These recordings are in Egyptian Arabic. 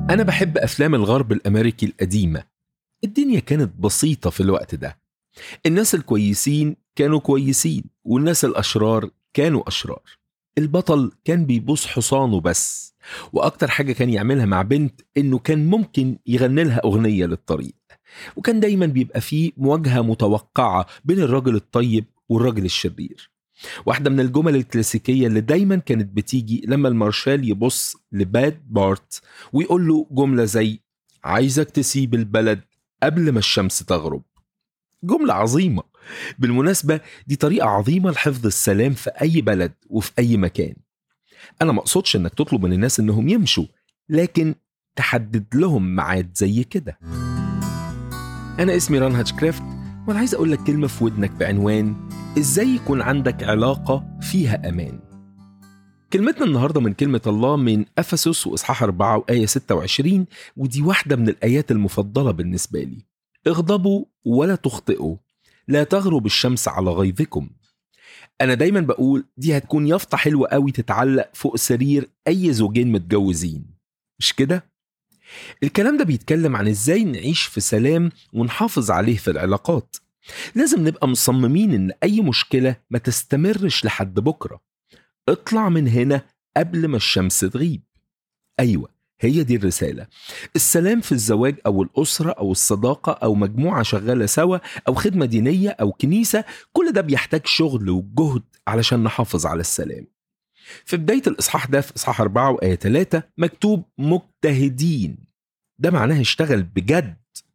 أنا بحب أفلام الغرب الأمريكي القديمة الدنيا كانت بسيطة في الوقت ده الناس الكويسين كانوا كويسين والناس الأشرار كانوا أشرار البطل كان بيبوس حصانه بس وأكتر حاجة كان يعملها مع بنت إنه كان ممكن يغني لها أغنية للطريق وكان دايما بيبقى فيه مواجهة متوقعة بين الراجل الطيب والراجل الشرير واحدة من الجمل الكلاسيكية اللي دايما كانت بتيجي لما المارشال يبص لباد بارت ويقول له جملة زي عايزك تسيب البلد قبل ما الشمس تغرب جملة عظيمة بالمناسبة دي طريقة عظيمة لحفظ السلام في أي بلد وفي أي مكان أنا مقصودش إنك تطلب من الناس إنهم يمشوا لكن تحدد لهم ميعاد زي كده أنا اسمي ران هاتشكرافت وأنا عايز أقول لك كلمة في ودنك بعنوان إزاي يكون عندك علاقة فيها أمان كلمتنا النهاردة من كلمة الله من أفسس وإصحاح 4 وآية 26 ودي واحدة من الآيات المفضلة بالنسبة لي اغضبوا ولا تخطئوا لا تغرب الشمس على غيظكم أنا دايما بقول دي هتكون يافطة حلوة قوي تتعلق فوق سرير أي زوجين متجوزين مش كده؟ الكلام ده بيتكلم عن ازاي نعيش في سلام ونحافظ عليه في العلاقات لازم نبقى مصممين ان اي مشكلة ما تستمرش لحد بكرة اطلع من هنا قبل ما الشمس تغيب ايوه هي دي الرسالة السلام في الزواج أو الأسرة أو الصداقة أو مجموعة شغالة سوا أو خدمة دينية أو كنيسة كل ده بيحتاج شغل وجهد علشان نحافظ على السلام في بداية الإصحاح ده في إصحاح 4 وآية 3 مكتوب مجتهدين ده معناه اشتغل بجد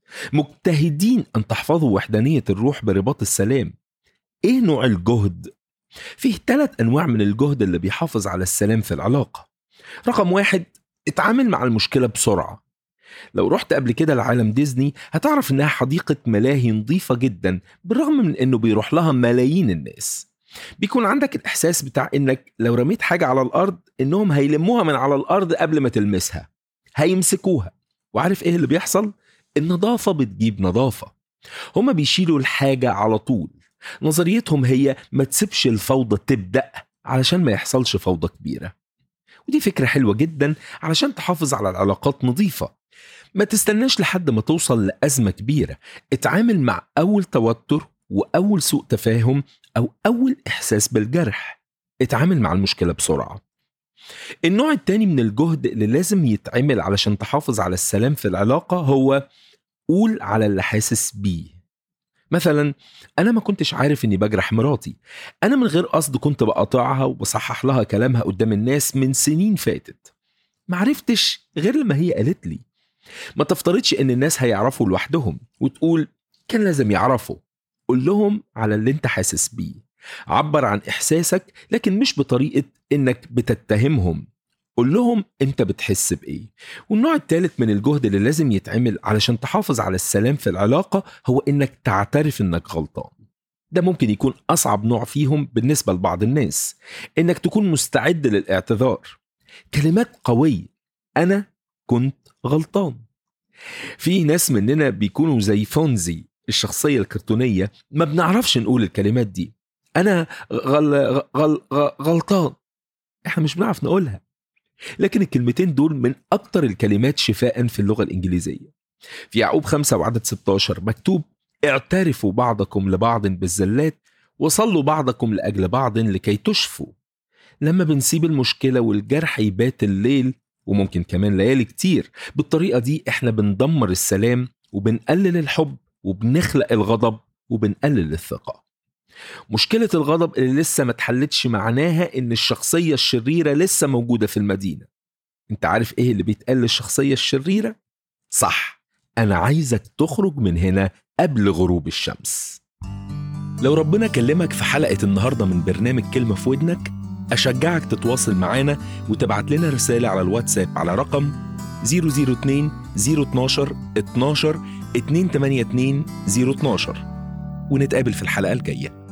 مجتهدين أن تحفظوا وحدانية الروح برباط السلام إيه نوع الجهد؟ فيه ثلاث أنواع من الجهد اللي بيحافظ على السلام في العلاقة رقم واحد اتعامل مع المشكلة بسرعة لو رحت قبل كده لعالم ديزني هتعرف انها حديقة ملاهي نظيفة جدا بالرغم من انه بيروح لها ملايين الناس بيكون عندك الاحساس بتاع انك لو رميت حاجة على الارض انهم هيلموها من على الارض قبل ما تلمسها هيمسكوها وعارف ايه اللي بيحصل النظافة بتجيب نظافة هما بيشيلوا الحاجة على طول نظريتهم هي ما تسيبش الفوضى تبدأ علشان ما يحصلش فوضى كبيرة ودي فكرة حلوة جدا علشان تحافظ على العلاقات نظيفة ما تستناش لحد ما توصل لأزمة كبيرة اتعامل مع أول توتر وأول سوء تفاهم أو أول إحساس بالجرح اتعامل مع المشكلة بسرعة النوع التاني من الجهد اللي لازم يتعمل علشان تحافظ على السلام في العلاقة هو قول على اللي حاسس بيه مثلا انا ما كنتش عارف اني بجرح مراتي انا من غير قصد كنت بقاطعها وبصحح لها كلامها قدام الناس من سنين فاتت معرفتش غير لما هي قالت لي ما تفترضش ان الناس هيعرفوا لوحدهم وتقول كان لازم يعرفوا قول لهم على اللي انت حاسس بيه عبر عن احساسك لكن مش بطريقه انك بتتهمهم قول لهم انت بتحس بايه والنوع الثالث من الجهد اللي لازم يتعمل علشان تحافظ على السلام في العلاقه هو انك تعترف انك غلطان ده ممكن يكون اصعب نوع فيهم بالنسبه لبعض الناس انك تكون مستعد للاعتذار كلمات قويه انا كنت غلطان في ناس مننا بيكونوا زي فونزي الشخصيه الكرتونيه ما بنعرفش نقول الكلمات دي انا غل... غل... غل... غلطان احنا مش بنعرف نقولها لكن الكلمتين دول من أكتر الكلمات شفاء في اللغة الإنجليزية في يعقوب خمسة وعدد 16 مكتوب اعترفوا بعضكم لبعض بالزلات وصلوا بعضكم لأجل بعض لكي تشفوا لما بنسيب المشكلة والجرح يبات الليل وممكن كمان ليالي كتير بالطريقة دي احنا بندمر السلام وبنقلل الحب وبنخلق الغضب وبنقلل الثقة مشكلة الغضب اللي لسه ما اتحلتش معناها ان الشخصية الشريرة لسه موجودة في المدينة انت عارف ايه اللي بيتقال للشخصية الشريرة؟ صح انا عايزك تخرج من هنا قبل غروب الشمس لو ربنا كلمك في حلقة النهاردة من برنامج كلمة في ودنك أشجعك تتواصل معانا وتبعت لنا رسالة على الواتساب على رقم 002 012 12 282 012 ونتقابل في الحلقة الجاية